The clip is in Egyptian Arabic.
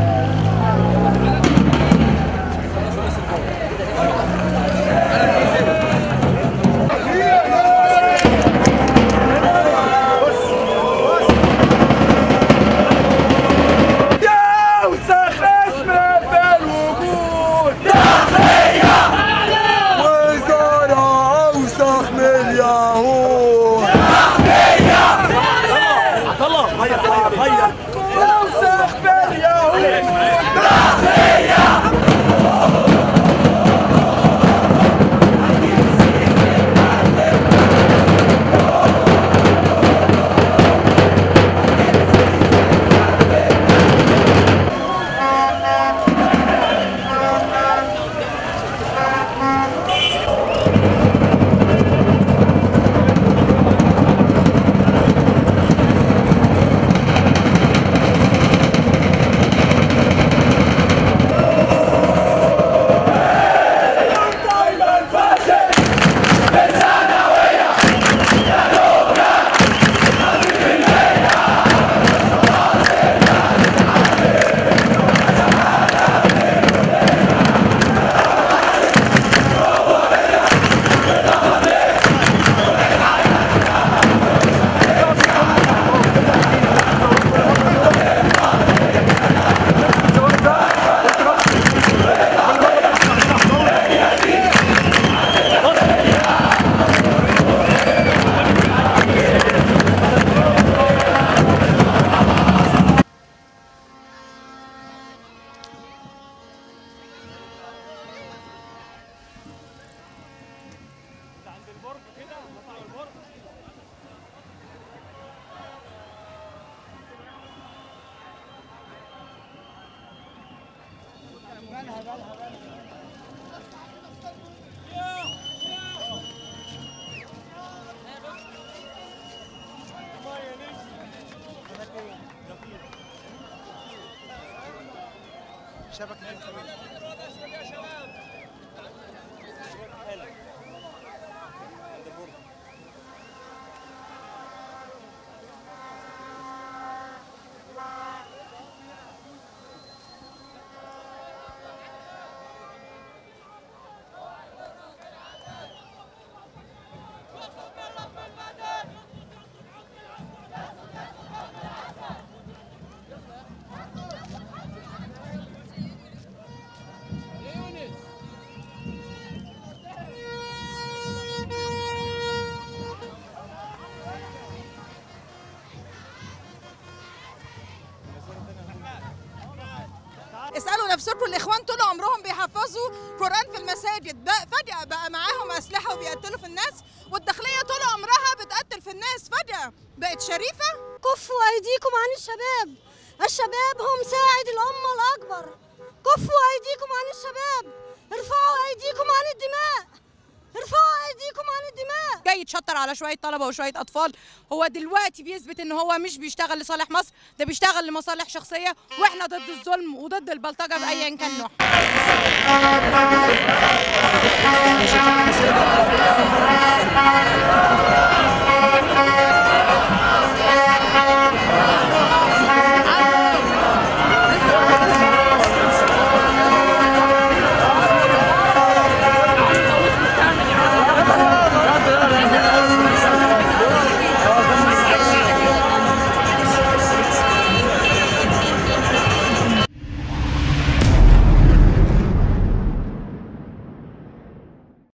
يوسخ اسمه بالوجود وزارة أوسخ من اليهود أوسخ باليهود اسالوا نفسكم الاخوان طول عمرهم بيحفظوا قران في المساجد بقى فجاه بقى معاهم اسلحه وبيقتلوا في الناس والداخليه طول عمرها بتقتل في الناس فجاه بقت شريفه كفوا أيديكم عن الشباب الشباب هم ساعد الأمة الأكبر كفوا أيديكم عن الشباب ارفعوا أيديكم عن الدماء ارفعوا أيديكم عن الدماء جاي يتشطر على شويه طلبه وشويه اطفال هو دلوقتي بيثبت ان هو مش بيشتغل لصالح مصر ده بيشتغل لمصالح شخصيه واحنا ضد الظلم وضد البلطجه بايا كان نوعها